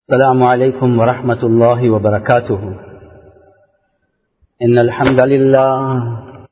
السلام عليكم ورحمة الله وبركاته إن الحمد لله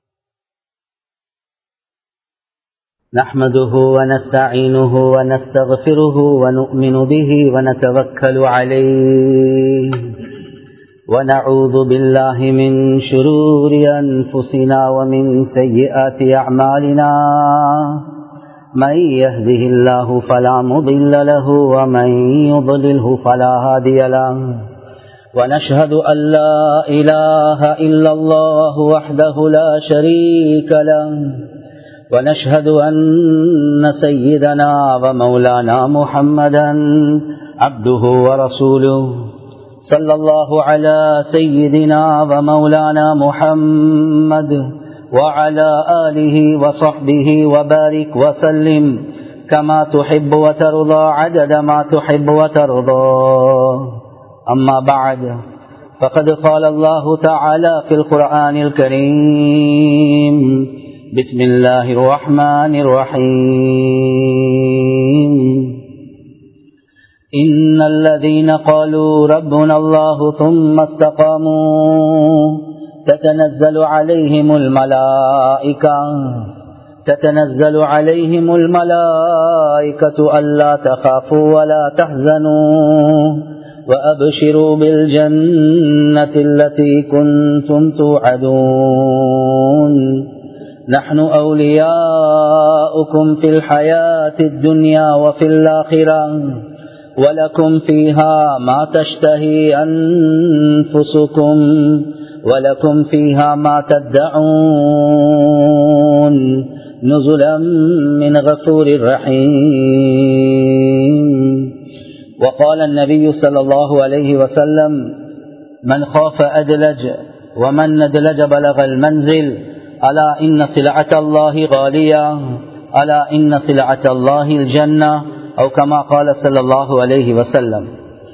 نحمده ونستعينه ونستغفره ونؤمن به ونتوكل عليه ونعوذ بالله من شرور أنفسنا ومن سيئات أعمالنا من يهده الله فلا مضل له ومن يضلله فلا هادي له ونشهد أن لا إله إلا الله وحده لا شريك له ونشهد أن سيدنا ومولانا محمدا عبده ورسوله صلى الله على سيدنا ومولانا محمد وعلى آله وصحبه وبارك وسلم كما تحب وترضى عدد ما تحب وترضى أما بعد فقد قال الله تعالى في القرآن الكريم بسم الله الرحمن الرحيم إن الذين قالوا ربنا الله ثم استقاموا تتنزل عليهم الملائكة تتنزل عليهم الملائكة ألا تخافوا ولا تحزنوا وأبشروا بالجنة التي كنتم توعدون نحن أولياؤكم في الحياة الدنيا وفي الآخرة ولكم فيها ما تشتهي أنفسكم ولكم فيها ما تدعون نزلا من غفور رحيم وقال النبي صلى الله عليه وسلم من خاف أدلج ومن ندلج بلغ المنزل ألا إن سلعة الله غالية ألا إن سلعة الله الجنة أو كما قال صلى الله عليه وسلم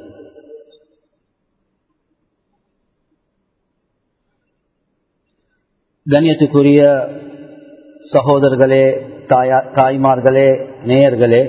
கண்ணியத்துக்குரிய சகோதரர்களே தாயா தாய்மார்களே நேயர்களே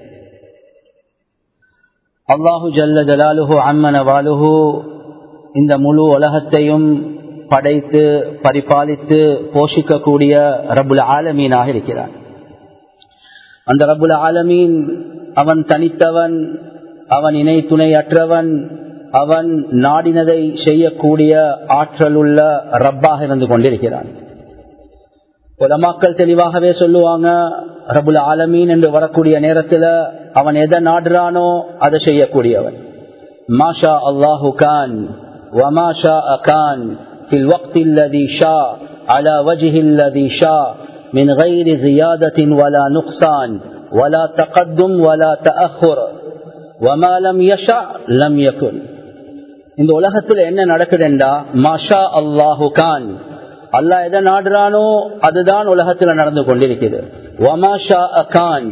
அல்லாஹு ஜல்ல ஜலாலுஹு அம்மன வாலுஹு இந்த முழு உலகத்தையும் படைத்து பரிபாலித்து போஷிக்கக்கூடிய ரபுல் ஆலமீனாக இருக்கிறான் அந்த ரபுல் ஆலமீன் அவன் தனித்தவன் அவன் இணை துணை அற்றவன் அவன் நாடினதை செய்யக்கூடிய ஆற்றல் உள்ள ரப்பாக இருந்து கொண்டிருக்கிறான் உலமாக்கள் தெளிவாகவே சொல்லுவாங்க ரபுல் ஆலமீன் என்று வரக்கூடிய நேரத்தில் அவன் எதை நாடுறானோ அதை செய்யக்கூடியவன் மாஷா அல்லாஹு கான் வமாஷா அகான் في الوقت الذي شاء على وجه الذي شاء من غير زيادة ولا نقصان ولا تقدم ولا تأخر وما لم يشاء لم يكن இந்த உலகத்துல என்ன நடக்குதுண்டா மாஷா அல்லாஹு கான் அல்லா எதை நாடுறானோ அதுதான் உலகத்துல நடந்து கொண்டிருக்கிறது வமாஷா அகான்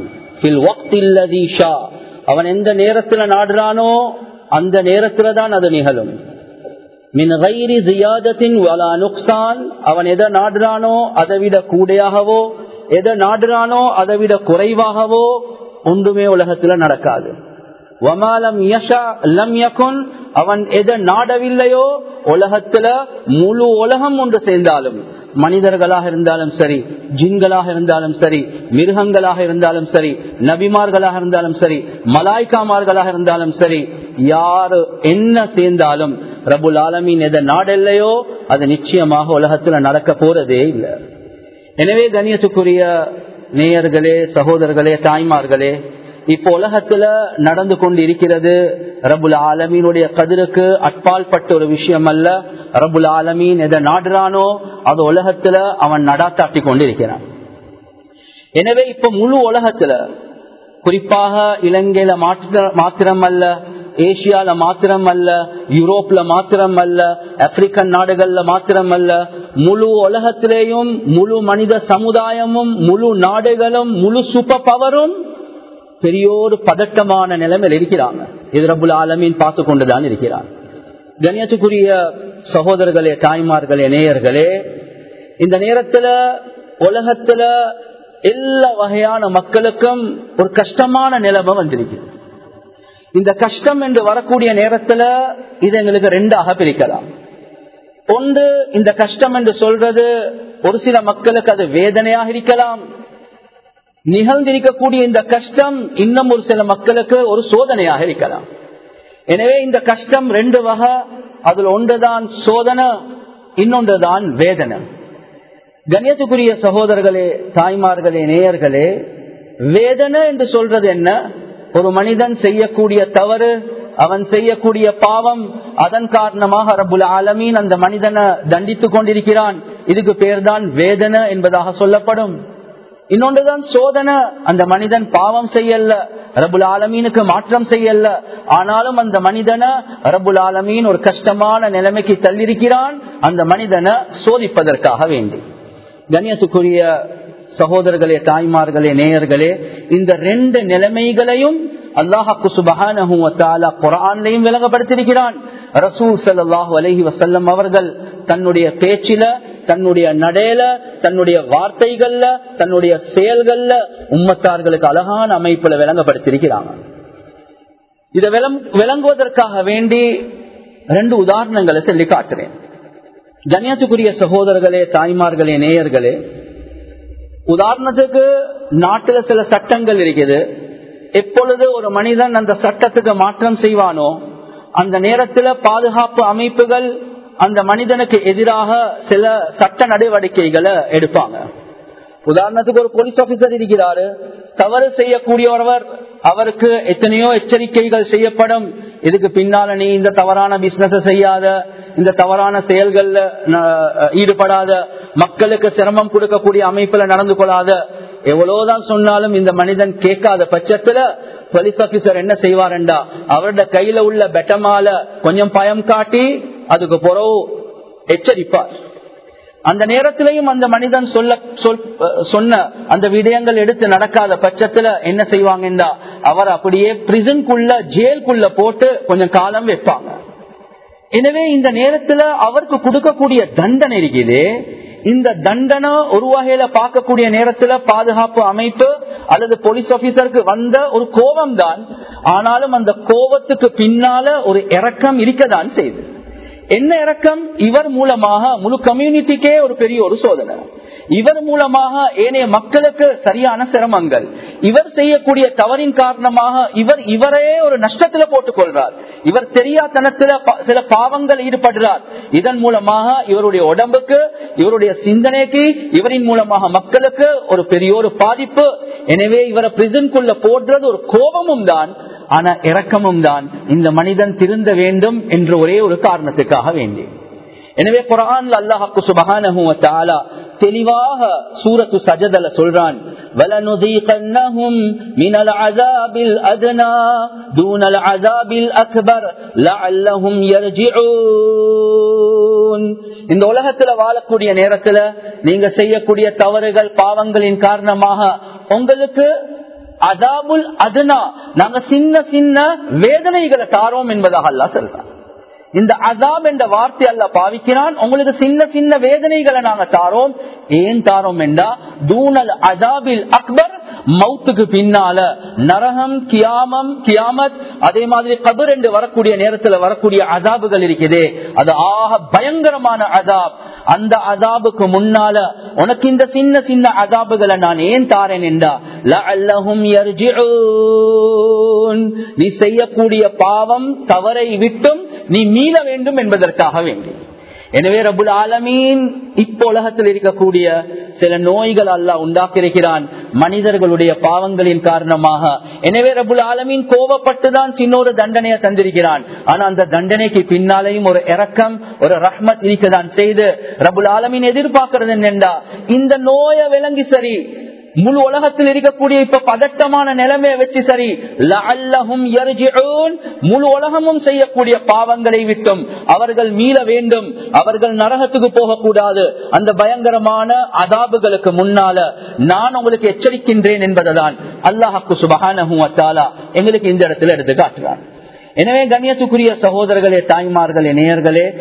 அவன் எந்த நேரத்துல நாடுறானோ அந்த நேரத்துல தான் அது நிகழும் மின் வைரி ஜியாதத்தின் வலா நுக்சான் அவன் எதை நாடுறானோ அதை விட கூடையாகவோ எதை நாடுறானோ அதை விட குறைவாகவோ ஒன்றுமே உலகத்துல நடக்காது வமாலம் யஷா லம் யகுன் அவன் எதை நாடவில்லையோ உலகத்துல முழு உலகம் ஒன்று சேர்ந்தாலும் மனிதர்களாக இருந்தாலும் சரி ஜின்களாக இருந்தாலும் சரி மிருகங்களாக இருந்தாலும் சரி நபிமார்களாக இருந்தாலும் சரி மலாய்க்காமார்களாக இருந்தாலும் சரி யாரு என்ன சேர்ந்தாலும் ரபுல் ஆலமின் எதை நாடல்லையோ அது நிச்சயமாக உலகத்துல நடக்க போறதே இல்லை எனவே கணியத்துக்குரிய நேயர்களே சகோதரர்களே தாய்மார்களே இப்போ உலகத்துல நடந்து கொண்டு இருக்கிறது ரபுல் ஆலமீனுடைய கதிருக்கு அட்பால் பட்ட ஒரு விஷயம் அல்ல ரபுல் ஆலமீன் எதை நாடுறானோ அது உலகத்துல அவன் நடாத்தாட்டி கொண்டு இருக்கிறான் எனவே இப்ப முழு உலகத்துல குறிப்பாக இலங்கையில மாத்திரம் அல்ல ஏசியால மாத்திரம் அல்ல யூரோப்ல மாத்திரம் அல்ல ஆப்பிரிக்கன் நாடுகள்ல மாத்திரம் அல்ல முழு உலகத்திலேயும் முழு மனித சமுதாயமும் முழு நாடுகளும் முழு சூப்பர் பவரும் பெரியோரு பதட்டமான நிலைமையில் இருக்கிறாங்க இது ரபுல் ஆலமீன் பார்த்து கொண்டுதான் இருக்கிறார் கணியத்துக்குரிய சகோதரர்களே தாய்மார்களே நேயர்களே இந்த நேரத்துல உலகத்துல எல்லா வகையான மக்களுக்கும் ஒரு கஷ்டமான நிலைமை வந்திருக்கு இந்த கஷ்டம் என்று வரக்கூடிய நேரத்துல இது எங்களுக்கு ரெண்டாக பிரிக்கலாம் ஒன்று இந்த கஷ்டம் என்று சொல்றது ஒரு சில மக்களுக்கு அது வேதனையாக இருக்கலாம் நிகழ்ந்திருக்கக்கூடிய இந்த கஷ்டம் இன்னும் ஒரு சில மக்களுக்கு ஒரு சோதனையாக இருக்கலாம் எனவே இந்த கஷ்டம் ரெண்டு வகை அதுல ஒன்றுதான் சோதனை இன்னொன்றுதான் வேதனை கண்ணியத்துக்குரிய சகோதரர்களே தாய்மார்களே நேயர்களே வேதனை என்று சொல்றது என்ன ஒரு மனிதன் செய்யக்கூடிய தவறு அவன் செய்யக்கூடிய பாவம் அதன் காரணமாக ரபுல் ஆலமீன் அந்த மனிதனை தண்டித்துக் கொண்டிருக்கிறான் இதுக்கு பேர்தான் வேதனை என்பதாக சொல்லப்படும் இன்னொன்றுதான் சோதனை அந்த மனிதன் பாவம் செய்யல ரபுல் ஆலமீனுக்கு மாற்றம் செய்யல ஆனாலும் அந்த மனிதனை ரபுல் ஆலமீன் ஒரு கஷ்டமான நிலைமைக்கு தள்ளிருக்கிறான் அந்த மனிதனை சோதிப்பதற்காக வேண்டி கண்ணியத்துக்குரிய சகோதரர்களே தாய்மார்களே நேயர்களே இந்த ரெண்டு நிலைமைகளையும் அல்லாஹாக்கு சுபகான குரான்லையும் விளங்கப்படுத்திருக்கிறான் ரசூல் சல்லாஹூ அலஹி வசல்லம் அவர்கள் தன்னுடைய பேச்சில தன்னுடைய நடையில தன்னுடைய வார்த்தைகள்ல தன்னுடைய செயல்கள்ல உம்மத்தார்களுக்கு அழகான அமைப்புல விளங்கப்படுத்திருக்கிறாங்க இதை விளங்குவதற்காக வேண்டி ரெண்டு உதாரணங்களை சொல்லி காட்டுறேன் கண்ணியத்துக்குரிய சகோதரர்களே தாய்மார்களே நேயர்களே உதாரணத்துக்கு நாட்டுல சில சட்டங்கள் இருக்குது எப்பொழுது ஒரு மனிதன் அந்த சட்டத்துக்கு மாற்றம் செய்வானோ அந்த நேரத்தில் பாதுகாப்பு அமைப்புகள் அந்த மனிதனுக்கு எதிராக சில சட்ட நடவடிக்கைகளை எடுப்பாங்க உதாரணத்துக்கு ஒரு போலீஸ் ஆபீசர் இருக்கிறாரு தவறு செய்யக்கூடிய ஒருவர் அவருக்கு எத்தனையோ எச்சரிக்கைகள் செய்யப்படும் இதுக்கு பின்னால நீ இந்த தவறான பிசினஸ் செய்யாத இந்த தவறான செயல்கள்ல ஈடுபடாத மக்களுக்கு சிரமம் கொடுக்கக்கூடிய அமைப்புல நடந்து கொள்ளாத எவ்வளவுதான் சொன்னாலும் இந்த மனிதன் கேட்காத பட்சத்துல போலீஸ் ஆபீசர் என்ன செய்வாருண்டா அவருடைய கையில உள்ள பெட்டமால கொஞ்சம் பயம் காட்டி அதுக்கு பிறகு எச்சரிப்பார் அந்த நேரத்திலையும் அந்த மனிதன் சொல்ல சொன்ன அந்த விடயங்கள் எடுத்து நடக்காத பட்சத்துல என்ன செய்வாங்கன்னா அவர் அப்படியே பிரிசனுக்குள்ள ஜெயிலுக்குள்ள போட்டு கொஞ்சம் காலம் வைப்பாங்க எனவே இந்த நேரத்துல அவருக்கு கொடுக்கக்கூடிய தண்டனை இருக்குது இந்த தண்டனை ஒரு வகையில பார்க்கக்கூடிய நேரத்துல பாதுகாப்பு அமைப்பு அல்லது போலீஸ் ஆபீசருக்கு வந்த ஒரு கோபம் தான் ஆனாலும் அந்த கோபத்துக்கு பின்னால ஒரு இறக்கம் இருக்கதான் செய்யுது என்ன இறக்கம் இவர் மூலமாக முழு கம்யூனிட்டிக்கே ஒரு பெரிய ஒரு சோதனை இவர் மூலமாக ஏனைய மக்களுக்கு சரியான சிரமங்கள் இவர் செய்யக்கூடிய தவறின் காரணமாக இவர் இவரே ஒரு நஷ்டத்துல போட்டுக் கொள்றார் இவர் தெரியாதனத்துல சில பாவங்கள் ஈடுபடுறார் இதன் மூலமாக இவருடைய உடம்புக்கு இவருடைய சிந்தனைக்கு இவரின் மூலமாக மக்களுக்கு ஒரு பெரிய ஒரு பாதிப்பு எனவே இவரை பிரிசனுக்குள்ள போடுறது ஒரு கோபமும் தான் ஆனா இறக்கமும் தான் இந்த மனிதன் திருந்த வேண்டும் என்ற ஒரே ஒரு காரணத்துக்காக வேண்டி எனவே குரான் அல்லாஹாக்கு சுபகான தெளிவாக சூரத்து சஜதல சொல்றான் وَلَنُذِيقَنَّهُمْ مِنَ الْعَذَابِ الْأَدْنَى دُونَ الْعَذَابِ الْأَكْبَرِ لَعَلَّهُمْ يَرْجِعُونَ இந்த உலகத்துல வாழக்கூடிய நேரத்துல நீங்க செய்யக்கூடிய தவறுகள் பாவங்களின் காரணமாக உங்களுக்கு அதாபுல் அதுனா நாங்க சின்ன சின்ன வேதனைகளை தாரோம் என்பதாக அல்லா சொல்றான் இந்த அதாப் என்ற வார்த்தை அல்ல பாவிக்கிறான் உங்களுக்கு சின்ன சின்ன வேதனைகளை நாங்க தாரோம் ஏன் தாரோம் என்றா தூணல் அதாபில் அக்பர் மவுத்துக்கு பின்னால நரகம் கியாமம் கியாமத் அதே மாதிரி கபர் என்று வரக்கூடிய நேரத்துல வரக்கூடிய அதாபுகள் இருக்குது அது ஆக பயங்கரமான அதாப் அந்த அதாபுக்கு முன்னால உனக்கு இந்த சின்ன சின்ன அதாபுகளை நான் ஏன் தாரேன் என்றா லஅல்லஹும் யர்ஜிஊன் நீ செய்யக்கூடிய பாவம் தவறை விட்டும் நீ மீள வேண்டும் என்பதற்காக வேண்டி எனவே ரபுல் ஆலமீன் இப்போ உலகத்தில் இருக்கக்கூடிய சில நோய்கள் அல்ல உண்டாக்கியிருக்கிறான் மனிதர்களுடைய பாவங்களின் காரணமாக எனவே ரபுல் ஆலமீன் கோபப்பட்டுதான் சின்ன ஒரு தண்டனையை தந்திருக்கிறான் ஆனா அந்த தண்டனைக்கு பின்னாலேயும் ஒரு இறக்கம் ஒரு ரஹ்மத் இருக்கதான் செய்து ரபுல் ஆலமீன் எதிர்பார்க்கிறது என்னென்றா இந்த நோயை விளங்கி சரி முழு உலகத்தில் இருக்கக்கூடிய இப்ப பதட்டமான நிலைமையை வச்சு சரி லஅல்லஹும் யர்ஜிஊன் முழு உலகமும் செய்யக்கூடிய பாவங்களை விட்டும் அவர்கள் மீள வேண்டும் அவர்கள் நரகத்துக்கு போகக்கூடாது அந்த பயங்கரமான அதாபுகளுக்கு முன்னால நான் உங்களுக்கு எச்சரிக்கின்றேன் என்பதுதான் அல்லாஹாக்கு சுபஹானஹு வத்தாலா எங்களுக்கு இந்த இடத்துல எடுத்து காட்டுறான் எனவே கண்ணியத்துக்குரிய சகோதரர்களே தாய்மார்களே நேயர்களே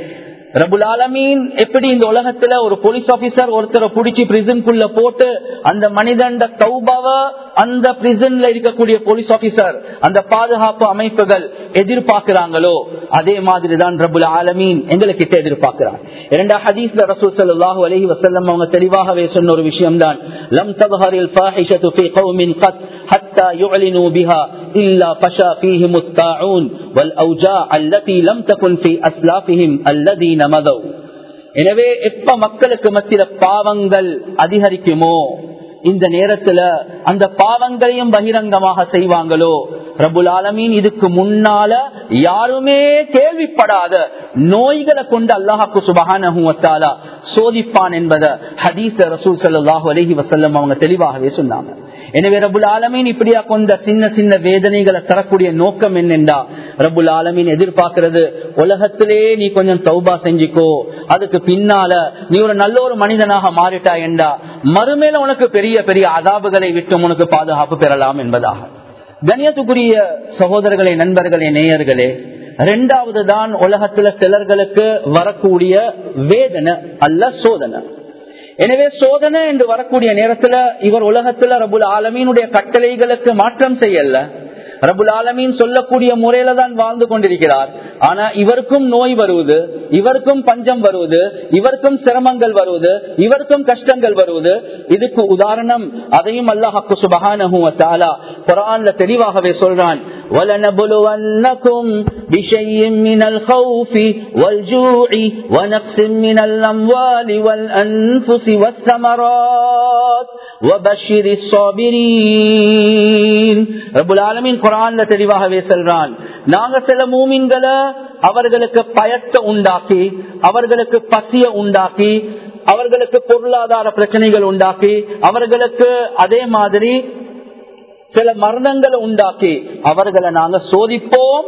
ரபுல் ஆலமீன் எப்படி இந்த உலகத்துல ஒரு போலீஸ் ஆபீசர் ஒருத்தரை பிடிச்சி பிரிசனுக்குள்ள போட்டு அந்த மனிதன் தௌபாவ அந்த பிரிசன்ல இருக்கக்கூடிய போலீஸ் ஆபீசர் அந்த பாதுகாப்பு அமைப்புகள் எதிர்பார்க்கிறாங்களோ அதே மாதிரி தான் ரபுல் ஆலமீன் எங்களுக்கிட்ட எதிர்பார்க்கிறார் இரண்டா ஹதீஸ்ல ரசூல் ஸல்லல்லாஹு அலைஹி வஸல்லம் அவங்க தெளிவாகவே சொன்ன ஒரு விஷயம் தான் லம் தظهرில் ஃபாஹிஷத்து ஃபீ கௌமின் கத் حتى يعلنوا بها إلا فشا فيهم الطاعون والأوجاع التي لم تكن في أسلافهم الذين مضوا எனவே எப்ப மக்களுக்கு மத்தியில பாவங்கள் அதிகரிக்குமோ இந்த நேரத்துல அந்த பாவங்களையும் பகிரங்கமாக செய்வாங்களோ ரபுல் ஆலமீன் இதுக்கு முன்னால யாருமே கேள்விப்படாத நோய்களை கொண்டு அல்லாஹாக்கு சுபகான சோதிப்பான் என்பதை ஹதீஸ் ரசூல் சல்லாஹூ அலஹி வசல்லம் அவங்க தெளிவாகவே சொன்னாங்க எனவே ரபுல் ஆலமீன் இப்படியா கொண்ட சின்ன சின்ன வேதனைகளை தரக்கூடிய நோக்கம் என்னென்றா ரபுல் ஆலமீன் எதிர்பார்க்கிறது உலகத்திலே நீ கொஞ்சம் தௌபா செஞ்சுக்கோ அதுக்கு பின்னால நீ ஒரு நல்ல ஒரு மனிதனாக மாறிட்டா என்றா மறுமேல உனக்கு பெரிய பெரிய அதாபுகளை விட்டு உனக்கு பாதுகாப்பு பெறலாம் என்பதாக கணியத்துக்குரிய சகோதரர்களே நண்பர்களே நேயர்களே இரண்டாவது தான் உலகத்துல சிலர்களுக்கு வரக்கூடிய வேதனை அல்ல சோதனை எனவே சோதனை என்று வரக்கூடிய நேரத்துல இவர் உலகத்துல ரபுல் ஆலமீனுடைய கட்டளைகளுக்கு மாற்றம் செய்யல ரபுல் ஆலமீன் சொல்லக்கூடிய முறையில தான் வாழ்ந்து கொண்டிருக்கிறார் ஆனா இவருக்கும் நோய் வருவது இவருக்கும் பஞ்சம் வருவது இவருக்கும் சிரமங்கள் வருவது இவருக்கும் கஷ்டங்கள் வருவது இதுக்கு உதாரணம் அதையும் அல்லாஹாக்கு சுபகான குரான்ல தெளிவாகவே சொல்றான் ولنبلونكم بشيء من الخوف والجوع ونقص من الأموال والأنفس والثمرات وبشر الصابرين رب العالمين குரான்ல தெளிவாகவே சொல்றான் நாங்க சில மூமின்களை அவர்களுக்கு பயத்தை உண்டாக்கி அவர்களுக்கு பசிய உண்டாக்கி அவர்களுக்கு பொருளாதார பிரச்சனைகள் உண்டாக்கி அவர்களுக்கு அதே மாதிரி சில மரணங்களை உண்டாக்கி அவர்களை நாங்க சோதிப்போம்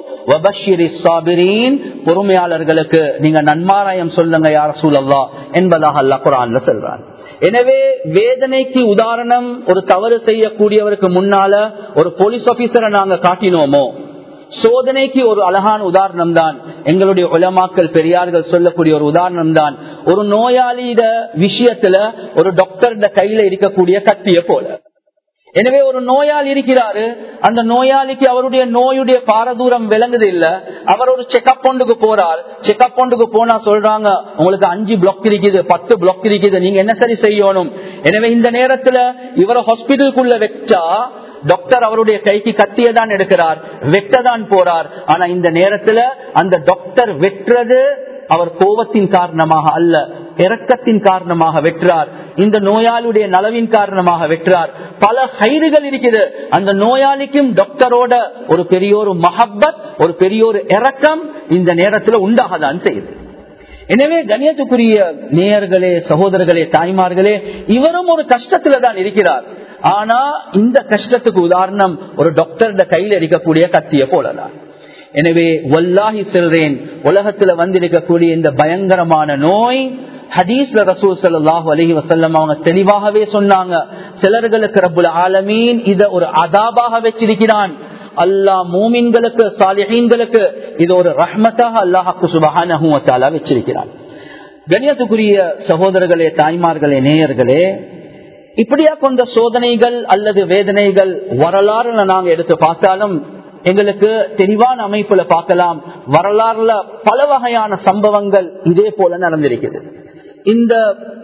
பொறுமையாளர்களுக்கு நீங்க நன்மாராயம் சொல்லுங்க யார சூழல்லா என்பதாக அல்லா குரான்ல சொல்றான் எனவே வேதனைக்கு உதாரணம் ஒரு தவறு செய்யக்கூடியவருக்கு முன்னால ஒரு போலீஸ் ஆபீசரை நாங்க காட்டினோமோ சோதனைக்கு ஒரு அழகான உதாரணம் தான் எங்களுடைய உலமாக்கல் பெரியார்கள் சொல்லக்கூடிய ஒரு உதாரணம் தான் ஒரு நோயாளியிட விஷயத்துல ஒரு டாக்டர் கையில இருக்கக்கூடிய கத்திய போல எனவே ஒரு நோயாளி இருக்கிறாரு அந்த நோயாளிக்கு அவருடைய நோயுடைய பாரதூரம் விளங்குது இல்ல அவர் ஒரு செக்அப் ஒன்றுக்கு போறார் செக்அப் ஒன்றுக்கு போனா சொல்றாங்க உங்களுக்கு அஞ்சு பிளாக் இருக்குது பத்து பிளாக் இருக்குது நீங்க என்ன சரி செய்யணும் எனவே இந்த நேரத்துல இவரை ஹாஸ்பிட்டலுக்குள்ள வச்சா டாக்டர் அவருடைய கைக்கு கத்திய தான் எடுக்கிறார் வெட்டதான் போறார் ஆனா இந்த நேரத்துல அந்த டாக்டர் வெட்டுறது அவர் கோபத்தின் காரணமாக அல்ல இறக்கத்தின் காரணமாக வெற்றார் இந்த நோயாளியுடைய நலவின் காரணமாக வெற்றார் பல கயிறுகள் இருக்குது அந்த நோயாளிக்கும் டாக்டரோட ஒரு பெரிய ஒரு மஹப்பத் ஒரு பெரிய ஒரு இறக்கம் இந்த நேரத்தில் உண்டாகதான் செய்யுது எனவே கணியத்துக்குரிய நேயர்களே சகோதரர்களே தாய்மார்களே இவரும் ஒரு கஷ்டத்துல தான் இருக்கிறார் ஆனா இந்த கஷ்டத்துக்கு உதாரணம் ஒரு டாக்டர் கையில் இருக்கக்கூடிய கத்திய போலதான் எனவே வல்லாஹி செல்றேன் உலகத்துல வந்திருக்கக்கூடிய இந்த பயங்கரமான நோய் ஹதீஸ்ல ரசூல் சல்லாஹு அலஹி வசல்லம் அவங்க தெளிவாகவே சொன்னாங்க சிலர்களுக்கு ரபுல் ஆலமீன் இத ஒரு அதாபாக வச்சிருக்கிறான் அல்லா மூமின்களுக்கு சாலிஹீன்களுக்கு இது ஒரு ரஹ்மத்தாக அல்லாஹாக்கு சுபஹான வச்சிருக்கிறான் கணியத்துக்குரிய சகோதரர்களே தாய்மார்களே நேயர்களே இப்படியா கொண்ட சோதனைகள் அல்லது வேதனைகள் வரலாறுல நாங்க எடுத்து பார்த்தாலும் எங்களுக்கு தெளிவான அமைப்புல பார்க்கலாம் வரலாறுல பல வகையான சம்பவங்கள் இதே போல நடந்திருக்குது இந்த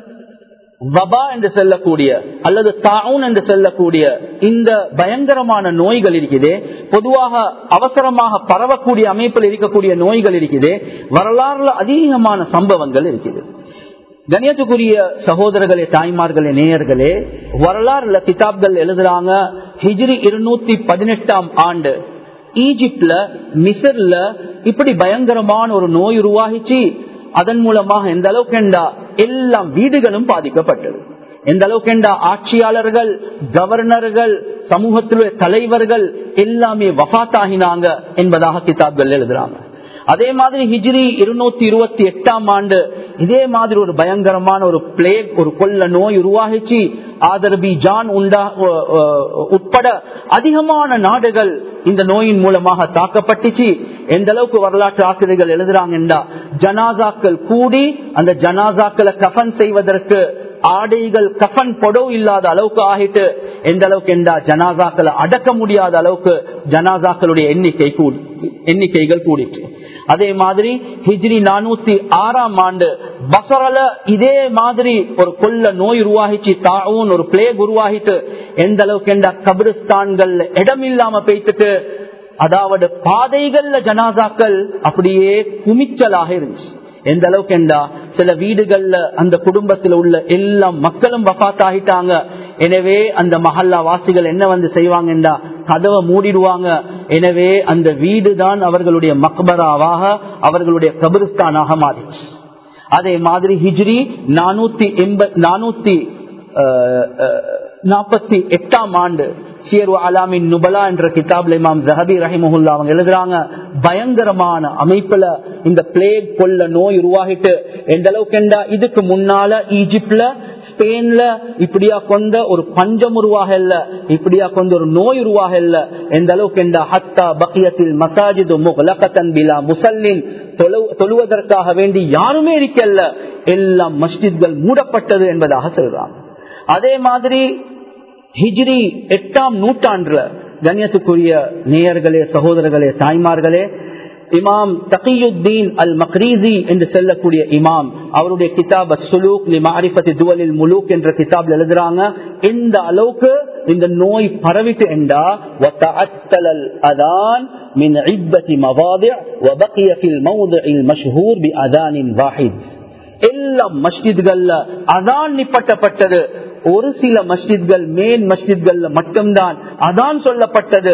வபா என்று செல்லக்கூடிய அல்லது தாவுன் என்று செல்லக்கூடிய இந்த பயங்கரமான நோய்கள் இருக்குது பொதுவாக அவசரமாக பரவக்கூடிய அமைப்பில் இருக்கக்கூடிய நோய்கள் இருக்குது வரலாறுல அதிகமான சம்பவங்கள் இருக்குது கணியத்துக்குரிய சகோதரர்களே தாய்மார்களே நேயர்களே வரலாறுல கிதாப்கள் எழுதுறாங்க ஹிஜ்ரி இருநூத்தி பதினெட்டாம் ஆண்டு ஈஜிப்ட்ல மிசர்ல இப்படி பயங்கரமான ஒரு நோய் உருவாகிச்சு அதன் மூலமாக எந்த அளவுக்கு எல்லா வீடுகளும் பாதிக்கப்பட்டது எந்த அளவுக்கு ஆட்சியாளர்கள் கவர்னர்கள் சமூகத்திலுடைய தலைவர்கள் எல்லாமே வஃத்தாகினாங்க என்பதாக கிதாப்கள் எழுதுறாங்க அதே மாதிரி ஹிஜ்ரி இருநூத்தி இருபத்தி எட்டாம் ஆண்டு இதே மாதிரி ஒரு பயங்கரமான ஒரு பிளேக் ஒரு கொள்ள நோய் உருவாகிச்சு ஆதரபி ஜான் உண்டா உட்பட அதிகமான நாடுகள் இந்த நோயின் மூலமாக தாக்கப்பட்டுச்சு எந்த அளவுக்கு வரலாற்று ஆசிரியர்கள் எழுதுறாங்கன்றா ஜனாசாக்கள் கூடி அந்த ஜனாசாக்களை கஃன் செய்வதற்கு ஆடைகள் கஃன் பொடவு இல்லாத அளவுக்கு ஆகிட்டு எந்த அளவுக்கு என்றா ஜனாசாக்களை அடக்க முடியாத அளவுக்கு ஜனாசாக்களுடைய எண்ணிக்கை கூடி எண்ணிக்கைகள் கூடிட்டு அதே மாதிரி ஹிஜ்ரி நானூத்தி ஆறாம் ஆண்டு பசரல இதே மாதிரி ஒரு கொள்ள நோய் உருவாகிச்சு தாவும் ஒரு பிளேக் உருவாகிட்டு எந்த அளவுக்கு என்ற கபிரிஸ்தான்கள் இடம் இல்லாம பேய்த்துட்டு அதாவது பாதைகள்ல ஜனாசாக்கள் அப்படியே குமிச்சலாக இருந்துச்சு எந்த அளவுக்கு என்றா சில வீடுகள்ல அந்த குடும்பத்தில் உள்ள எல்லா மக்களும் வபாத்தாகிட்டாங்க எனவே அந்த மஹல்லா வாசிகள் என்ன வந்து செய்வாங்கன்றா கதவை மூடிடுவாங்க எனவே அந்த வீடு தான் அவர்களுடைய மக்பராவாக அவர்களுடைய கபிரிஸ்தானாக மாறிச்சு அதே மாதிரி ஹிஜ்ரி நானூத்தி எண்பத் நானூத்தி நாற்பத்தி எட்டாம் ஆண்டு சியர் அலாமின் நுபலா என்ற கிதாப்ல இமாம் ஜஹபி ரஹிமுல்லா அவங்க எழுதுறாங்க பயங்கரமான அமைப்புல இந்த பிளேக் கொள்ள நோய் உருவாகிட்டு எந்த அளவுக்கு என்றா இதுக்கு முன்னால ஈஜிப்ட்ல ஸ்பெயின்ல இப்படியா கொண்ட ஒரு பஞ்சம் உருவாக இல்ல இப்படியா கொண்ட ஒரு நோய் உருவாக இல்ல எந்த அளவுக்கு என்றா ஹத்தா பக்கியத்தில் மசாஜிது முகலகத்தன் பிலா முசல்லின் தொழுவதற்காக வேண்டி யாருமே இருக்கல்ல எல்லாம் மஸ்ஜித்கள் மூடப்பட்டது என்பதாக சொல்றாங்க அதே மாதிரி ஹிஜ்ரி எட்டாம் நூற்றாண்டுல கண்ணியத்துக்குரிய நேயர்களே சகோதரர்களே தாய்மார்களே இமாம் தகியுத்தீன் அல் மக்ரீசி என்று செல்லக்கூடிய இமாம் அவருடைய கிதாப் சுலூக் மாரிபத்தி துவலில் முலூக் என்ற கிதாப்ல எழுதுறாங்க இந்த அளவுக்கு இந்த நோய் பரவிட்டு என்றா அதான் من عدة مواضع وبقي في الموضع المشهور بأذان واحد எல்லா மஸ்ஜித்கள்ல அதான் நிப்பட்டப்பட்டது ஒரு சில மஸ்ஜித்கள் மேன் மஸ்ஜித்கள்ல மட்டும்தான் அதான் சொல்லப்பட்டது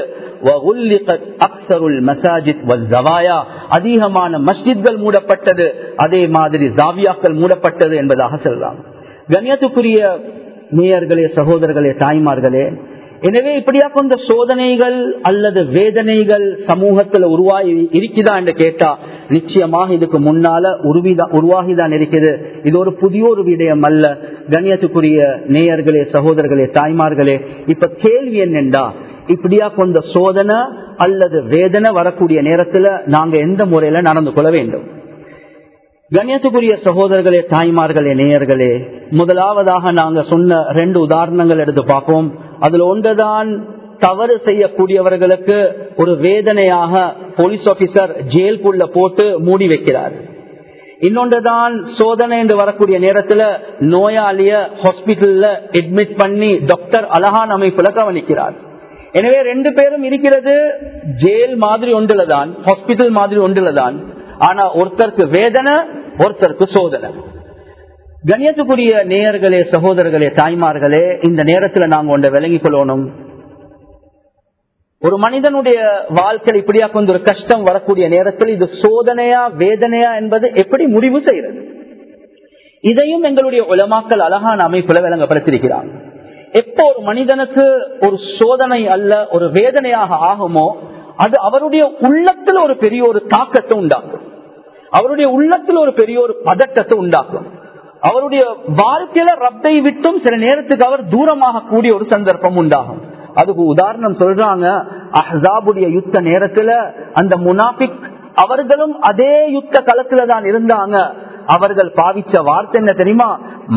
அதிகமான மஸ்ஜித்கள் மூடப்பட்டது அதே மாதிரி ஜாவியாக்கள் மூடப்பட்டது என்பதாக சொல்லலாம் கண்ணியத்துக்குரிய நேயர்களே சகோதரர்களே தாய்மார்களே எனவே இப்படியா கொண்ட சோதனைகள் அல்லது வேதனைகள் சமூகத்துல உருவாகி இருக்குதா என்று கேட்டா நிச்சயமாக இதுக்கு முன்னால உருவாகிதான் இருக்குது இது ஒரு புதிய ஒரு விடயம் அல்ல கண்ணியத்துக்குரிய நேயர்களே சகோதரர்களே தாய்மார்களே இப்ப கேள்வி என்னென்றா இப்படியா கொண்ட சோதனை அல்லது வேதனை வரக்கூடிய நேரத்துல நாங்க எந்த முறையில நடந்து கொள்ள வேண்டும் கண்ணியத்துக்குரிய சகோதரர்களே தாய்மார்களே நேயர்களே முதலாவதாக நாங்க சொன்ன ரெண்டு உதாரணங்கள் எடுத்து பார்ப்போம் அதுல ஒன்றுதான் தவறு செய்யக்கூடியவர்களுக்கு ஒரு வேதனையாக போலீஸ் ஆபீசர் ஜெயிலுக்குள்ள போட்டு மூடி வைக்கிறார் இன்னொன்றுதான் சோதனை என்று வரக்கூடிய நேரத்துல நோயாளிய ஹாஸ்பிட்டல்ல அட்மிட் பண்ணி டாக்டர் அழகான அமைப்புல கவனிக்கிறார் எனவே ரெண்டு பேரும் இருக்கிறது ஜெயில் மாதிரி ஒன்றுலதான் ஹாஸ்பிட்டல் மாதிரி ஒன்றுலதான் ஆனா ஒருத்தருக்கு வேதனை ஒருத்தருக்கு சோதனை கண்ணியத்துக்குரிய நேயர்களே சகோதரர்களே தாய்மார்களே இந்த நேரத்துல நாங்க ஒன்றை விளங்கிக் கொள்ளணும் ஒரு மனிதனுடைய வாழ்க்கையில் இப்படியா கொஞ்சம் ஒரு கஷ்டம் வரக்கூடிய நேரத்தில் இது சோதனையா வேதனையா என்பது எப்படி முடிவு செய்யறது இதையும் எங்களுடைய உலமாக்கல் அழகான அமைப்புல விளங்கப்படுத்திருக்கிறாங்க எப்போ ஒரு மனிதனுக்கு ஒரு சோதனை அல்ல ஒரு வேதனையாக ஆகுமோ அது அவருடைய உள்ளத்துல ஒரு பெரிய ஒரு தாக்கத்தை உண்டாக்கும் அவருடைய உள்ளத்துல ஒரு பெரிய ஒரு பதட்டத்தை உண்டாக்கும் அவருடைய வாழ்க்கையில ரப்பை விட்டும் சில நேரத்துக்கு அவர் தூரமாக கூடிய ஒரு சந்தர்ப்பம் உண்டாகும் அதுக்கு உதாரணம் சொல்றாங்க அஹாபுடைய யுத்த நேரத்துல அந்த முனாபிக் அவர்களும் அதே யுத்த களத்துல தான் இருந்தாங்க அவர்கள் பாவிச்ச வார்த்தை என்ன தெரியுமா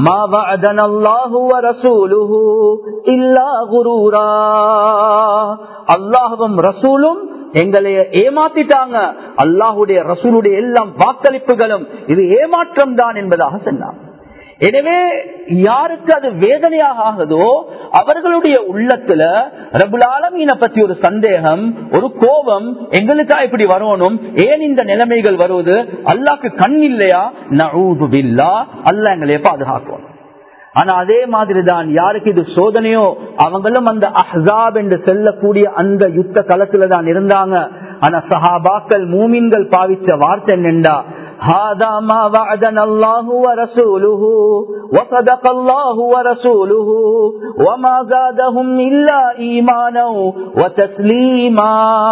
அல்லாஹும் ரசூலும் எங்களைய ஏமாத்திட்டாங்க அல்லாஹுடைய ரசூலுடைய எல்லாம் வாக்களிப்புகளும் இது ஏமாற்றம் தான் என்பதாக சொன்னாங்க எனவே யாருக்கு அது வேதனையாக ஆகுதோ அவர்களுடைய உள்ளத்துல ரபுலாலமீனை பத்தி ஒரு சந்தேகம் ஒரு கோபம் எங்களுக்கா இப்படி வரணும் ஏன் இந்த நிலைமைகள் வருவது அல்லாக்கு கண் இல்லையா நூது பில்லா அல்ல எங்களைய பாதுகாக்கும் ஆனா அதே மாதிரிதான் யாருக்கு இது சோதனையோ அவங்களும் அந்த அஹாப் என்று செல்லக்கூடிய அந்த யுத்த களத்துல தான் இருந்தாங்க ஆனா சஹாபாக்கள் மூமின்கள் பாவிச்ச வார்த்தை என்னண்டா وصدق الله ورسوله وما زادهم إلا إيمانا وتسليما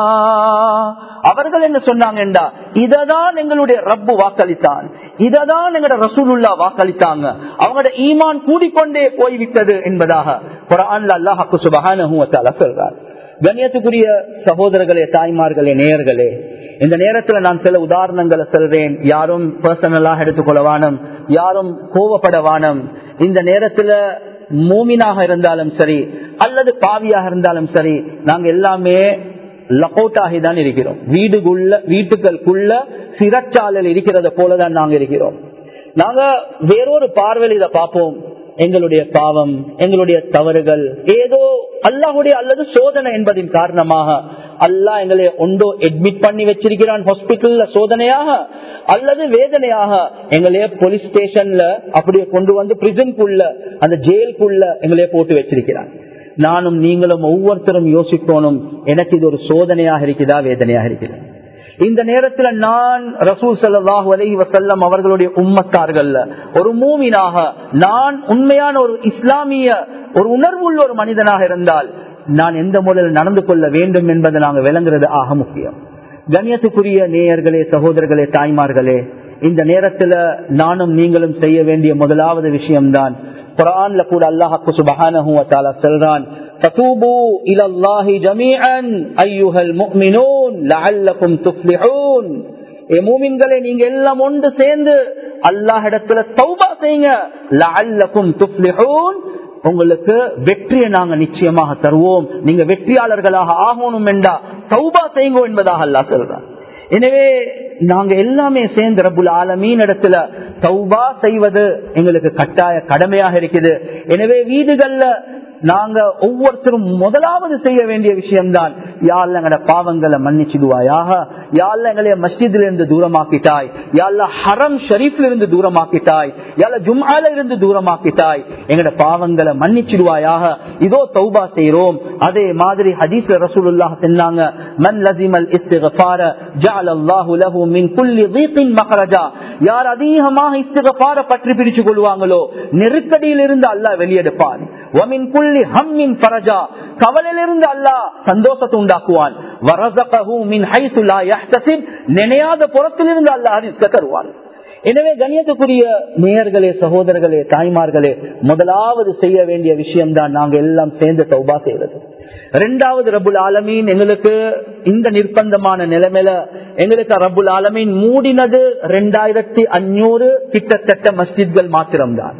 அவர்கள் என்ன சொன்னாங்கடா இததான் எங்களுடைய ரப்பு வாக்களித்தான் இததான் எங்களோட ரசூலுல்லா வாக்களித்தாங்க அவங்களோட ஈமான் கூடிக்கொண்டே போய்விட்டது என்பதாக குரான்ல அல்லாஹாக்கு சுபஹானஹு சொல்றார் கண்ணியத்துக்குரிய சகோதரர்களே தாய்மார்களே நேயர்களே இந்த நேரத்துல நான் சில உதாரணங்களை சொல்றேன் யாரும் பர்சனலாக எடுத்துக்கொள்ளவானம் யாரும் கோவப்படவானம் இந்த நேரத்துல மூமினாக இருந்தாலும் சரி அல்லது பாவியாக இருந்தாலும் சரி நாங்க எல்லாமே லக்கோட்டாகி தான் இருக்கிறோம் வீடுக்குள்ள வீட்டுகளுக்குள்ள சிறைச்சாலையில் இருக்கிறத போலதான் நாங்க இருக்கிறோம் நாங்க வேறொரு பார்வையில் இதை பார்ப்போம் எங்களுடைய பாவம் எங்களுடைய தவறுகள் ஏதோ அல்லாஹுடைய அல்லது சோதனை என்பதின் காரணமாக அல்லாஹ் எங்களை ஒன்றோ அட்மிட் பண்ணி வச்சிருக்கிறான் ஹாஸ்பிட்டல்ல சோதனையாக அல்லது வேதனையாக எங்களையே போலீஸ் ஸ்டேஷன்ல அப்படியே கொண்டு வந்து பிரிசனுக்குள்ள அந்த ஜெயிலுக்குள்ள எங்களையே போட்டு வச்சிருக்கிறான் நானும் நீங்களும் ஒவ்வொருத்தரும் யோசிக்கணும் எனக்கு இது ஒரு சோதனையாக இருக்குதா வேதனையாக இருக்குது இந்த நேரத்துல நான் ரசூல் சல்லாஹூ அலஹி வசல்லம் அவர்களுடைய உம்மத்தார்கள் ஒரு மூமினாக நான் உண்மையான ஒரு இஸ்லாமிய ஒரு உணர்வுள்ள ஒரு மனிதனாக இருந்தால் நான் எந்த முறையில் நடந்து கொள்ள வேண்டும் என்பதை நாங்கள் விளங்குறது ஆக முக்கியம் கண்ணியத்துக்குரிய நேயர்களே சகோதரர்களே தாய்மார்களே இந்த நேரத்துல நானும் நீங்களும் செய்ய வேண்டிய முதலாவது விஷயம்தான் குரான்ல கூட அல்லாஹாக்கு சுபஹானஹு வதஆலா சொல்றான் فَتُوبُوا إِلَى اللَّهِ جَمِيعًا أَيُّهَا الْمُؤْمِنُونَ لَعَلَّكُمْ تُفْلِحُونَ ஏ மூமின்களே நீங்க எல்லாம் ஒன்று சேர்ந்து அல்லாஹிடத்துல தௌபா செய்யுங்க லஅல்லக்கும் துஃப்லிஹூன் உங்களுக்கு வெற்றியை நாங்க நிச்சயமாக தருவோம் நீங்க வெற்றியாளர்களாக ஆகணும் என்றா தௌபா செய்யுங்க என்பதாக அல்லாஹ் சொல்றான் எனவே நாங்க எல்லாமே சேர்ந்து ரபுல் ஆலமீன் இடத்துல தௌபா செய்வது எங்களுக்கு கட்டாய கடமையாக இருக்குது எனவே வீடுகள்ல நாங்க ஒவ்வொருத்தரும் முதலாவது செய்ய வேண்டிய விஷயம்தான் யாழ்ல எங்கட பாவங்களை மன்னிச்சிடுவாயாக யாழ்ல எங்களைய மஸ்ஜித்ல இருந்து தூரமாக்கிட்டாய் யாழ்ல ஹரம் ஷரீஃப்ல இருந்து தூரமாக்கிட்டாய் யாழ்ல ஜும்ஆல இருந்து தூரமாக்கிட்டாய் எங்கட பாவங்களை மன்னிச்சிடுவாயாக இதோ தௌபா செய்யறோம் அதே மாதிரி ஹதீஸ்ல ரசூலுல்லாஹ் சொன்னாங்க மன் லசிமல் இஸ்திகஃபார ஜஅல அல்லாஹு லஹு மின் குல்லி ضيق மக்ரஜா யார் அதிகமாக இஸ்திகஃபார பற்றி பிடிச்சு கொள்வாங்களோ நெருக்கடியில் இருந்து அல்லாஹ் வெளியெடுப்பான் வமின் குல்லி ஹம்மின் ஃபரஜா கவலையிலிருந்து அல்லாஹ் சந்தோஷத்தை உண்டாக்குவான் வரஸகஹு மின் ஹைது லா யஹ்தசிப் நினையாத புறத்திலிருந்து அல்லாஹ் ரிஸ்க தருவான் எனவே கணியத்துக்குரிய நேயர்களே சகோதரர்களே தாய்மார்களே முதலாவது செய்ய வேண்டிய விஷயம்தான் நாங்க எல்லாம் சேர்ந்து தௌபா செய்வது ரெண்டாவது ரபுல் ஆலமீன் எங்களுக்கு இந்த நிர்பந்தமான நிலைமையில எங்களுக்கு ரபுல் ஆலமீன் மூடினது ரெண்டாயிரத்தி அஞ்சூறு கிட்டத்தட்ட மஸ்ஜித்கள் மாத்திரம்தான்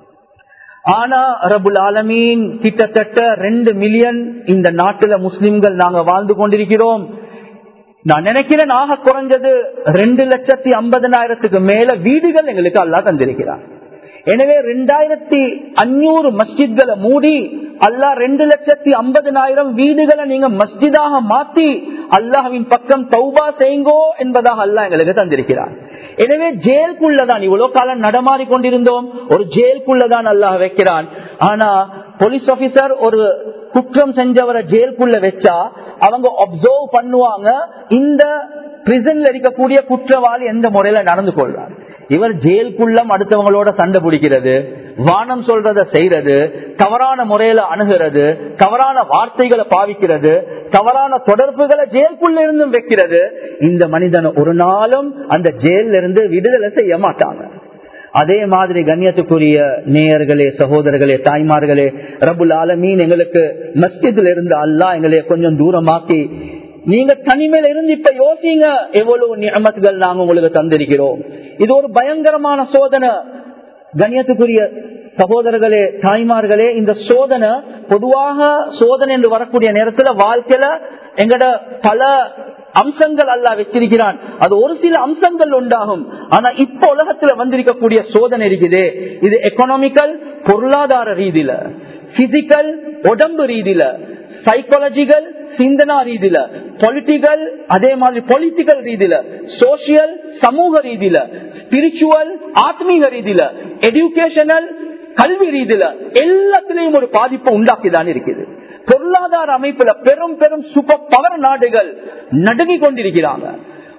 ஆனா ரபுல் ஆலமீன் கிட்டத்தட்ட ரெண்டு மில்லியன் இந்த நாட்டுல முஸ்லிம்கள் நாங்க வாழ்ந்து கொண்டிருக்கிறோம் நான் நினைக்கிறேன் ஆக குறைஞ்சது ரெண்டு லட்சத்தி ஐம்பதனாயிரத்துக்கு மேல வீடுகள் எங்களுக்கு அல்லா தந்திருக்கிறார் எனவே ரெண்டாயிரத்தி அஞ்சூறு மஸ்ஜித்களை மூடி அல்லா ரெண்டு லட்சத்தி ஐம்பதனாயிரம் வீடுகளை நீங்க மஸ்ஜிதாக மாத்தி அல்லாஹின் பக்கம் தௌபா செய்யுங்கோ என்பதாக அல்லாஹ் எங்களுக்கு தந்திருக்கிறார் எனவே ஜெயிலுக்குள்ளதான் இவ்வளவு காலம் நடமாடி கொண்டிருந்தோம் ஒரு ஜெயிலுக்குள்ளதான் அல்லாஹ் வைக்கிறான் ஆனா போலீஸ் ஆபீசர் ஒரு குற்றம் செஞ்சவரை ஜெயிலுக்குள்ள வச்சா அவங்க அப்சர்வ் பண்ணுவாங்க இந்த பிரிசன்ல இருக்கக்கூடிய குற்றவாளி எந்த முறையில நடந்து கொள்றார் இவர் ஜெயிலுக்குள்ளம் அடுத்தவங்களோட சண்டை பிடிக்கிறது வானம் சொல்றத செய்யறது தவறான முறையில அணுகிறது தவறான வார்த்தைகளை பாவிக்கிறது தவறான தொடர்புகளை ஜெயிலுக்குள்ள இருந்தும் வைக்கிறது இந்த மனிதன் ஒரு நாளும் அந்த ஜெயில இருந்து விடுதலை செய்ய மாட்டாங்க அதே மாதிரி கண்ணியத்துக்குரிய நேயர்களே சகோதரர்களே தாய்மார்களே ரபுல் ஆலமீன் எங்களுக்கு மஸ்ஜித்ல இருந்து அல்லா எங்களை கொஞ்சம் தூரமாக்கி நீங்க தனிமையில இருந்து இப்ப யோசிங்க எவ்வளவு நியமத்துகள் நாங்க உங்களுக்கு தந்திருக்கிறோம் இது ஒரு பயங்கரமான சோதனை கண்ணியத்துக்குரிய சகோதரர்களே தாய்மார்களே இந்த சோதனை பொதுவாக சோதனை என்று வரக்கூடிய நேரத்துல வாழ்க்கையில எங்கட பல அம்சங்கள் அல்ல வச்சிருக்கிறான் அது ஒரு சில அம்சங்கள் உண்டாகும் ஆனா இப்ப உலகத்துல வந்திருக்கக்கூடிய சோதனை இருக்குது இது எக்கனாமிக்கல் பொருளாதார ரீதியில பிசிக்கல் உடம்பு ரீதியில சைக்காலஜிக்கல் சிந்தனா ரீதியில பொலிட்டிக்கல் அதே மாதிரி பொலிட்டிக்கல் ரீதியில சோசியல் சமூக ரீதியில ஸ்பிரிச்சுவல் ஆத்மீக ரீதியில எஜுகேஷனல் கல்வி ரீதியில எல்லாத்திலையும் ஒரு பாதிப்பை உண்டாக்கிதான் இருக்குது பொருளாதார அமைப்புல பெரும் பெரும் சூப்பர் பவர் நாடுகள் நடுங்கி கொண்டிருக்கிறாங்க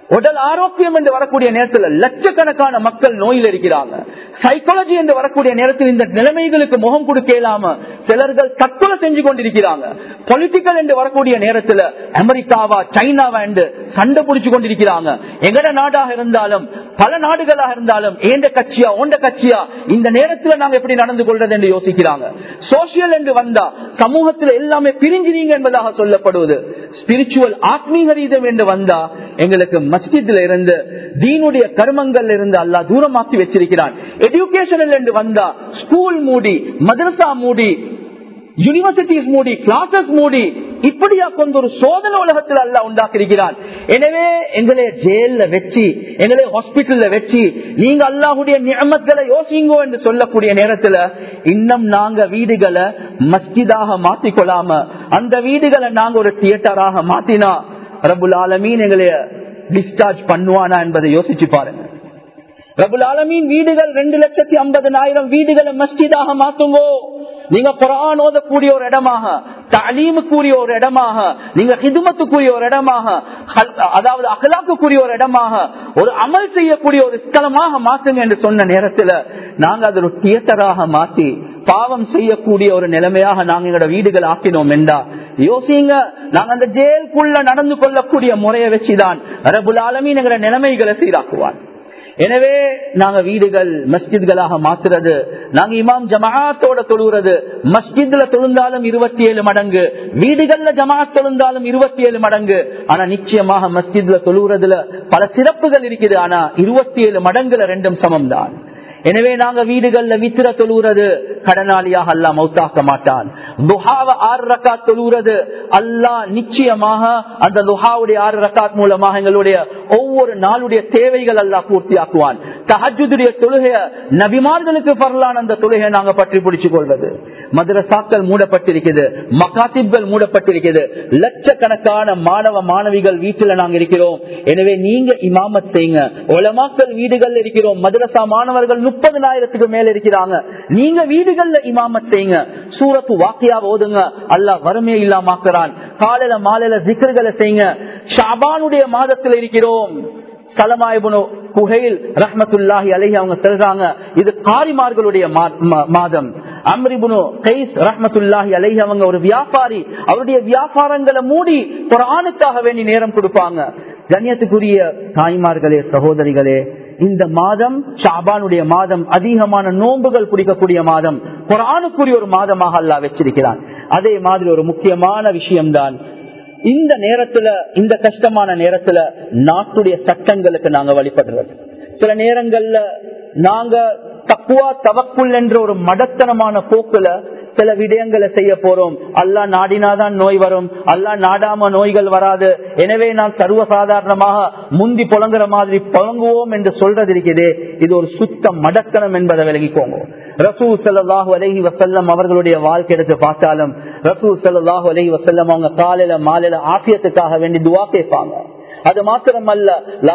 உடல் ஆரோக்கியம் என்று வரக்கூடிய நேரத்தில் லட்சக்கணக்கான மக்கள் நோயில் இருக்கிறாங்க சைக்காலஜி என்று வரக்கூடிய நேரத்தில் இந்த நிலைமைகளுக்கு முகம் கொடுக்க இயலாம சிலர்கள் தற்கொலை செஞ்சு கொண்டிருக்கிறாங்க பொலிட்டிக்கல் என்று வரக்கூடிய நேரத்தில் அமெரிக்காவா சைனாவா என்று சண்டை பிடிச்சு கொண்டிருக்கிறாங்க எங்கட நாடாக இருந்தாலும் பல நாடுகளாக இருந்தாலும் ஏண்ட கட்சியா ஓண்ட கட்சியா இந்த நேரத்தில் நாங்க எப்படி நடந்து கொள்றது என்று யோசிக்கிறாங்க சோசியல் என்று வந்தா சமூகத்தில் எல்லாமே பிரிஞ்சினீங்க என்பதாக சொல்லப்படுவது ஸ்பிரிச்சுவல் ஆத்மீக ரீதம் என்று வந்தா எங்களுக்கு மஸ்ஜித்ல இருந்து தீனுடைய கர்மங்கள் இருந்து அல்லா தூரமாக்கி வச்சிருக்கிறான் எஜுகேஷனல் என்று வந்தா ஸ்கூல் மூடி மதரசா மூடி யூனிவர்சிட்டிஸ் மூடி கிளாஸஸ் மூடி இப்படியா கொண்டு ஒரு சோதனை உலகத்தில் அல்ல உண்டாக்கிருக்கிறான் எனவே எங்களை ஜெயில வச்சு எங்களை ஹாஸ்பிட்டல்ல வச்சு நீங்க அல்லாஹுடைய நியமத்துல யோசிங்கோ என்று சொல்லக்கூடிய நேரத்துல இன்னும் நாங்க வீடுகளை மஸ்ஜிதாக மாத்திக்கொள்ளாம அந்த வீடுகளை நாங்க ஒரு தியேட்டராக மாத்தினா ரபுல் ஆலமீன் எங்களை டிஸ்சார்ஜ் பண்ணுவானா என்பதை யோசிச்சு பாருங்க ரபுல் ஆலமீன் வீடுகள் ரெண்டு லட்சத்தி ஐம்பதனாயிரம் வீடுகளை மஸ்ஜிதாக மாத்துங்கோ நீங்க குரான் ஓதக்கூடிய ஒரு இடமாக தாலீமுக்குரிய ஒரு இடமாக நீங்க ஹிதுமத்துக்குரிய ஒரு இடமாக அதாவது அகலாக்குரிய ஒரு இடமாக ஒரு அமல் செய்யக்கூடிய ஒரு ஸ்தலமாக மாத்துங்க என்று சொன்ன நேரத்துல நாங்க அது ஒரு தியேட்டராக மாத்தி பாவம் செய்யக்கூடிய ஒரு நிலைமையாக நாங்க எங்களோட வீடுகள் ஆக்கினோம் என்றா யோசிங்க நாங்க அந்த ஜெயிலுக்குள்ள நடந்து கொள்ளக்கூடிய முறையை வச்சுதான் ரபுல் ஆலமீன் எங்களோட நிலைமைகளை சீராக்குவான் எனவே நாங்க வீடுகள் மஸ்ஜித்களாக மாத்துறது நாங்க இமாம் ஜமாத்தோட தொழுகிறது மஸ்ஜித்ல தொழுந்தாலும் இருபத்தி ஏழு மடங்கு வீடுகள்ல ஜமாத் தொழுந்தாலும் இருபத்தி ஏழு மடங்கு ஆனா நிச்சயமாக மஸ்ஜித்ல தொழுகிறதுல பல சிறப்புகள் இருக்குது ஆனா இருபத்தி ஏழு மடங்குல ரெண்டும் சமம் தான் எனவே நாங்க வீடுகள்ல வித்திர தொழுகிறது கடனாளியாக அல்லா மௌத்தாக்க மாட்டான் லுஹாவ ஆறு ரக்காத் தொழுகிறது அல்லா நிச்சயமாக அந்த லுஹாவுடைய ஆறு ரக்காத் மூலமாக எங்களுடைய ஒவ்வொரு நாளுடைய தேவைகள் அல்லா பூர்த்தி ஆக்குவான் தஹஜுடைய தொழுகைய நபிமார்களுக்கு பரலான அந்த தொழுகையை நாங்க பற்றி பிடிச்சு கொள்வது மதரசாக்கள் மூடப்பட்டிருக்கிறது மகாத்திப்கள் மூடப்பட்டிருக்கிறது லட்சக்கணக்கான மாணவ மாணவிகள் வீட்டுல நாங்க இருக்கிறோம் எனவே நீங்க இமாமத் செய்யுங்க உலமாக்கள் வீடுகள் இருக்கிறோம் மதரசா மாணவர்கள் முப்பதுனாயிரத்துக்கு மேல இருக்கிறாங்க நீங்க வீடுகள்ல இமாமத் செய்யுங்க சூரத்து வாக்கியா ஓதுங்க அல்ல வறுமையை இல்லாமக்கிறான் காலையில மாலையில ஜிக்கர்களை செய்யுங்க ஷாபானுடைய மாதத்தில் இருக்கிறோம் சலமாயபுனு குகையில் ரஹமத்துல்லாஹி அலஹி அவங்க சொல்றாங்க இது காரிமார்களுடைய மாதம் அம்ரிபுனு கைஸ் ரஹமத்துல்லாஹி அலஹி அவங்க ஒரு வியாபாரி அவருடைய வியாபாரங்களை மூடி ஒரு ஆணுக்காக வேண்டி நேரம் கொடுப்பாங்க கண்ணியத்துக்குரிய தாய்மார்களே சகோதரிகளே இந்த மாதம் ஷாபானுடைய மாதம் அதிகமான நோன்புகள் பிடிக்கக்கூடிய மாதம் குரானுக்குரிய ஒரு மாதமாக அல்லா வச்சிருக்கிறான் அதே மாதிரி ஒரு முக்கியமான விஷயம்தான் இந்த நேரத்துல இந்த கஷ்டமான நேரத்துல நாட்டுடைய சட்டங்களுக்கு நாங்க வழிபடுறது சில நேரங்கள்ல நாங்க தக்குவா தவக்குள் என்ற ஒரு மடத்தனமான போக்குல சில விடயங்களை செய்ய போறோம் அல்லா நாடினாதான் நோய் வரும் அல்லா நாடாம நோய்கள் வராது எனவே நான் சர்வசாதாரணமாக முந்தி புலங்குற மாதிரி புலங்குவோம் என்று சொல்றது இருக்குது இது ஒரு சுத்த மடத்தனம் என்பதை விலகிக்கோங்க ரசூ சல்லாஹூ அலஹி வசல்லம் அவர்களுடைய வாழ்க்கை எடுத்து பார்த்தாலும் ரசூ சல்லாஹூ அலஹி வசல்லம் அவங்க காலையில மாலையில ஆசியத்துக்காக வேண்டி துவா கேட்பாங்க அது மாத்திரமல்ல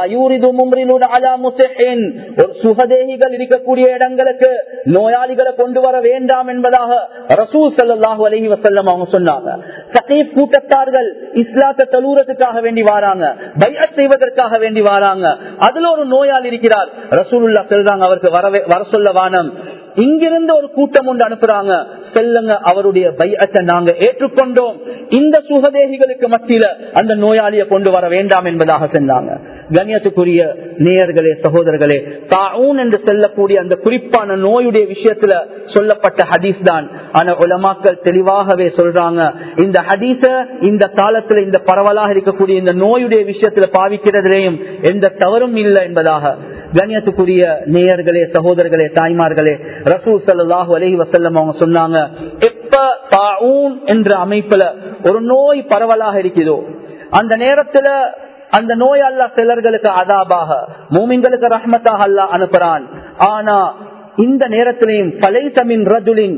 ஒரு சுகதேகிகள் இருக்கக்கூடிய இடங்களுக்கு நோயாளிகளை கொண்டு வர வேண்டாம் என்பதாக ரசூல் சல்லாஹூ அலஹி வசல்லம் அவங்க சொன்னாங்க சகீப் கூட்டத்தார்கள் இஸ்லாத்த தலூரத்துக்காக வேண்டி வராங்க பையத் செய்வதற்காக வேண்டி வராங்க அதுல ஒரு நோயாளி இருக்கிறார் ரசூலுல்லா சொல்றாங்க அவருக்கு வரவே வர சொல்ல வானம் இங்கிருந்து ஒரு கூட்டம் ஒன்று அனுப்புறாங்க செல்லுங்க அவருடைய பையத்தை நாங்க ஏற்றுக்கொண்டோம் இந்த சுகதேகிகளுக்கு மத்தியில அந்த நோயாளியை கொண்டு வர வேண்டாம் என்பதாக சொன்னாங்க கண்ணியத்துக்குரிய நேயர்களே சகோதரர்களே தாஊன் என்று செல்லக்கூடிய அந்த குறிப்பான நோயுடைய விஷயத்துல சொல்லப்பட்ட ஹதீஸ் தான் ஆனா உலமாக்கள் தெளிவாகவே சொல்றாங்க இந்த ஹதீஸ இந்த காலத்துல இந்த பரவலாக இருக்கக்கூடிய இந்த நோயுடைய விஷயத்துல பாவிக்கிறதுலேயும் எந்த தவறும் இல்லை என்பதாக கண்ணியத்துக்குரிய நேயர்களே சகோதரர்களே தாய்மார்களே ரசூல் சல்லாஹூ அலஹி வசல்லம் அவங்க சொன்னாங்க எப்ப தாஊன் என்ற அமைப்புல ஒரு நோய் பரவலாக இருக்குதோ அந்த நேரத்துல அந்த நோய் அல்லா சிலர்களுக்கு அதாபாக மூமிங்களுக்கு ரஹ்மத்தாக அல்லா அனுப்புறான் ஆனா இந்த நேரத்திலையும் பலைசமின் ரஜுலின்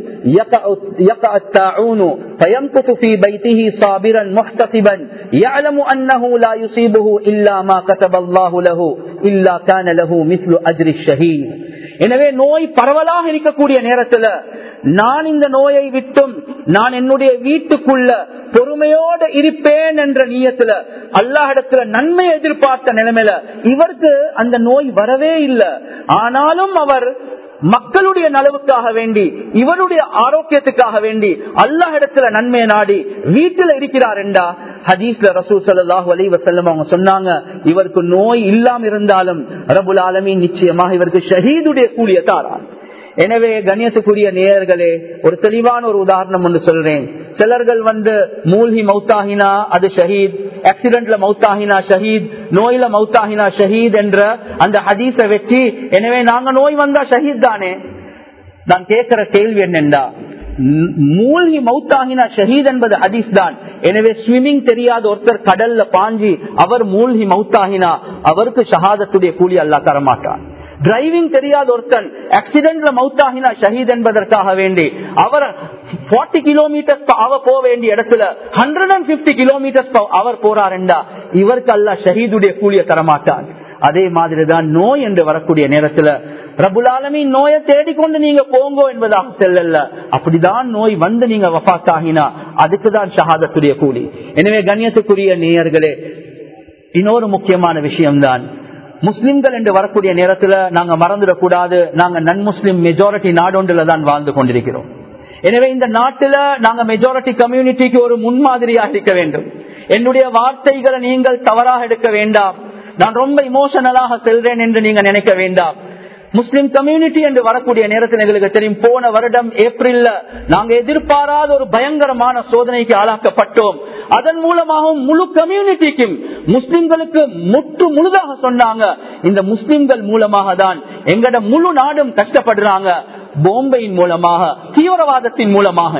فيمكث في بيته صابرا محتسبا يعلم أنه لا يصيبه إلا ما كتب الله له إلا كان له مثل أجر الشهيد எனவே நோய் பரவலாக இருக்கக்கூடிய நேரத்துல நான் இந்த நோயை விட்டும் நான் என்னுடைய வீட்டுக்குள்ள பொறுமையோடு இருப்பேன் என்ற நீயத்துல அல்லாஹிடத்துல நன்மை எதிர்பார்த்த நிலைமையில இவருக்கு அந்த நோய் வரவே இல்லை ஆனாலும் அவர் மக்களுடைய நலவுக்காக வேண்டி இவருடைய ஆரோக்கியத்துக்காக வேண்டி அல்லாஹ் இடத்துல நன்மையை நாடி வீட்டுல இருக்கிறார் என்றா ஹதீஸ்ல ரசூல் சல்லாஹூ அலி வசல்லம் அவங்க சொன்னாங்க இவருக்கு நோய் இல்லாம இருந்தாலும் ரபுல் ஆலமின் நிச்சயமாக இவருக்கு ஷஹீதுடைய கூலிய தாரா எனவே கண்ணியத்துக்குரிய நேயர்களே ஒரு தெளிவான ஒரு உதாரணம் ஒன்று சொல்றேன் சிலர்கள் வந்து மூழ்கி மௌத்தாகினா அது ஷஹீத் ஆக்சிடென்ட்ல மௌத்தாகினா ஷஹீத் நோயில மௌத்தாகினா ஷஹீத் என்ற அந்த ஹதீஸ வச்சு எனவே நாங்க நோய் வந்தா ஷஹீத் தானே நான் கேட்கிற கேள்வி என்னென்றா மூழ்கி மௌத்தாகினா ஷஹீத் என்பது ஹதீஸ் தான் எனவே ஸ்விம்மிங் தெரியாத ஒருத்தர் கடல்ல பாஞ்சி அவர் மூழ்கி மௌத்தாகினா அவருக்கு ஷஹாதத்துடைய கூலி அல்லா தரமாட்டான் டிரைவிங் தெரியாத ஒருத்தன் ஆக்சிடென்ட்ல மவுத்தாகினா ஷஹீத் என்பதற்காக வேண்டி அவர் ஃபார்ட்டி கிலோமீட்டர்ஸ் அவர் போக வேண்டிய இடத்துல ஹண்ட்ரட் அண்ட் பிப்டி கிலோமீட்டர்ஸ் அவர் போறாருண்டா இவருக்கு அல்ல ஷஹீதுடைய கூலிய தரமாட்டான் அதே மாதிரிதான் நோய் என்று வரக்கூடிய நேரத்துல ரபுலாலமி நோயை தேடிக்கொண்டு நீங்க போங்கோ என்பதாக செல்லல அப்படிதான் நோய் வந்து நீங்க வஃத்தாகினா அதுக்குதான் ஷஹாதத்துடைய கூலி எனவே கண்ணியத்துக்குரிய நேயர்களே இன்னொரு முக்கியமான விஷயம்தான் முஸ்லிம்கள் என்று வரக்கூடிய நேரத்துல நாங்க மறந்துடக்கூடாது நாங்க நன் முஸ்லிம் மெஜாரிட்டி நாடொன்றுல தான் வாழ்ந்து கொண்டிருக்கிறோம் எனவே இந்த நாட்டில நாங்க மெஜாரிட்டி கம்யூனிட்டிக்கு ஒரு முன்மாதிரியாக இருக்க வேண்டும் என்னுடைய வார்த்தைகளை நீங்கள் தவறாக எடுக்க வேண்டாம் நான் ரொம்ப இமோஷனலாக செல்றேன் என்று நீங்க நினைக்க வேண்டாம் முஸ்லிம் கம்யூனிட்டி என்று வரக்கூடிய நேரத்தில் எங்களுக்கு தெரியும் போன வருடம் ஏப்ரல்ல நாங்க எதிர்பாராத ஒரு பயங்கரமான சோதனைக்கு ஆளாக்கப்பட்டோம் அதன் மூலமாகவும் முழு கம்யூனிட்டிக்கும் முஸ்லிம்களுக்கு முற்று முழுதாக சொன்னாங்க இந்த முஸ்லிம்கள் மூலமாக தான் எங்கட முழு நாடும் கஷ்டப்படுறாங்க போம்பையின் மூலமாக தீவிரவாதத்தின் மூலமாக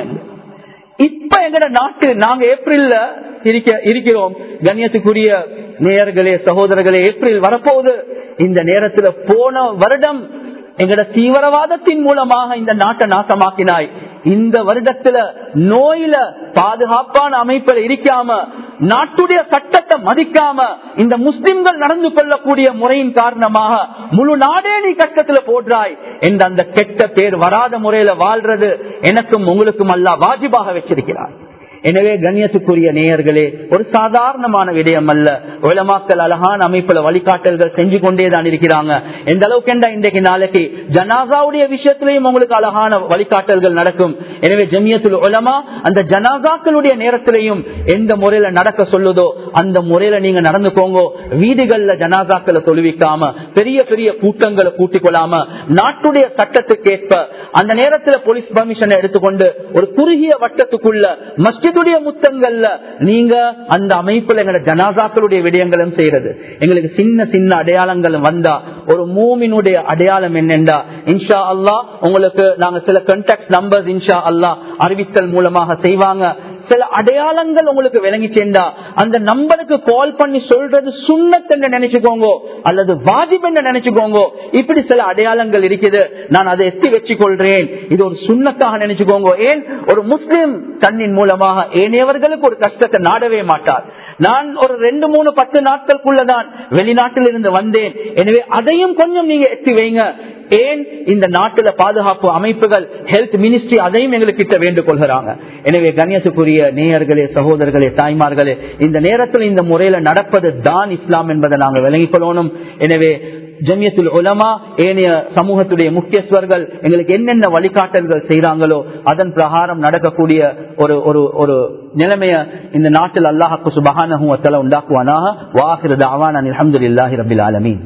இப்ப எங்கட நாட்டு நாங்க ஏப்ரல்ல இருக்க இருக்கிறோம் கண்ணியத்துக்குரிய நேயர்களே சகோதரர்களே ஏப்ரல் வரப்போகுது இந்த நேரத்துல போன வருடம் எங்கட தீவிரவாதத்தின் மூலமாக இந்த நாட்டை நாசமாக்கினாய் இந்த வருடத்துல நோயில பாதுகாப்பான அமைப்பில் இருக்காம நாட்டுடைய சட்டத்தை மதிக்காம இந்த முஸ்லிம்கள் நடந்து கொள்ளக்கூடிய முறையின் காரணமாக முழு நாடே நீ கஷ்டத்துல போடுறாய் என்ற அந்த கெட்ட பேர் வராத முறையில வாழ்றது எனக்கும் உங்களுக்கும் அல்ல வாஜிபாக வச்சிருக்கிறார் எனவே கண்ணியத்துக்குரிய நேயர்களே ஒரு சாதாரணமான விடயம் அல்ல உலமாக்கல் அழகான அமைப்புல வழிகாட்டல்கள் செஞ்சு கொண்டேதான் இருக்கிறாங்க எந்த அளவுக்கு என்றா இன்றைக்கு நாளைக்கு ஜனாசாவுடைய விஷயத்திலையும் உங்களுக்கு அழகான வழிகாட்டல்கள் நடக்கும் எனவே ஜமியத்துல் உலமா அந்த ஜனாசாக்களுடைய நேரத்திலையும் எந்த முறையில நடக்க சொல்லுதோ அந்த முறையில நீங்க நடந்துக்கோங்க வீடுகள்ல ஜனாசாக்களை தொழுவிக்காம பெரிய பெரிய கூட்டங்களை கூட்டிக் கொள்ளாம நாட்டுடைய சட்டத்துக்கேற்ப அந்த நேரத்துல போலீஸ் பர்மிஷனை எடுத்துக்கொண்டு ஒரு குறுகிய வட்டத்துக்குள்ள மஸ்ஜிதுடைய முத்தங்கள்ல நீங்க அந்த அமைப்புல எங்களோட ஜனாசாக்களுடைய விடயங்களும் செய்யறது எங்களுக்கு சின்ன சின்ன அடையாளங்களும் வந்தா ஒரு மூமினுடைய அடையாளம் என்னென்றா இன்ஷா அல்லா உங்களுக்கு நாங்க சில கண்டாக்ட் நம்பர்ஸ் இன்ஷா அல்லா அறிவித்தல் மூலமாக செய்வாங்க சில அடையாளங்கள் உங்களுக்கு விளங்கி சேர்ந்தா அந்த நம்பருக்கு கால் பண்ணி சொல்றது சுண்ணத் என்று நினைச்சுக்கோங்க அல்லது வாஜிப் என்று நினைச்சுக்கோங்க இப்படி சில அடையாளங்கள் இருக்குது நான் அதை எத்தி வச்சு கொள்றேன் இது ஒரு சுண்ணத்தாக நினைச்சுக்கோங்க ஏன் ஒரு முஸ்லிம் தன்னின் மூலமாக ஏனையவர்களுக்கு ஒரு கஷ்டத்தை நாடவே மாட்டார் நான் ஒரு ரெண்டு மூணு பத்து நாட்களுக்குள்ளதான் வெளிநாட்டில் இருந்து வந்தேன் எனவே அதையும் கொஞ்சம் நீங்க எத்தி வைங்க ஏன் இந்த நாட்டுல பாதுகாப்பு அமைப்புகள் ஹெல்த் மினிஸ்ட்ரி அதையும் எங்களுக்கு கிட்ட வேண்டுக் கொள்கிறாங்க எனவே கண்ணியத்துக்குரிய நேயர்களே சகோதரர்களே தாய்மார்களே இந்த நேரத்தில் இந்த முறையில நடப்பது தான் இஸ்லாம் என்பதை நாங்கள் விளங்கிக் கொள்ளணும் எனவே ஜமியத்துல் உலமா ஏனைய சமூகத்துடைய முக்கியஸ்வர்கள் எங்களுக்கு என்னென்ன வழிகாட்டல்கள் செய்யறாங்களோ அதன் பிரகாரம் நடக்கக்கூடிய ஒரு ஒரு ஒரு நிலைமைய இந்த நாட்டில் அல்லாஹாக்கு சுபகானஹும் வத்தல உண்டாக்குவானாக வாஹிர தாவான் அலமதுல்லாஹி ரபில் ஆலமீன்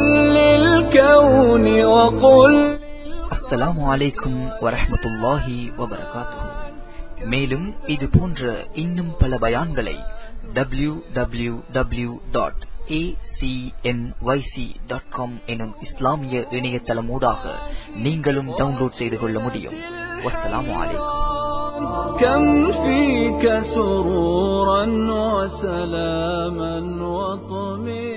அஸ்ஸலாமு அலைக்கும் வரஹ்மத்துல்லாஹி வபரகாத்துஹு மேலும் இது போன்ற இன்னும் பல பயான்களை W W W dot acnyc.com எனும் இஸ்லாமிய இணையதளமூடாக நீங்களும் டவுன்லோட் செய்து கொள்ள முடியும் வஸ்ஸலாமு அலைக்கும் كم فيك سرورا وسلاما وطمئنا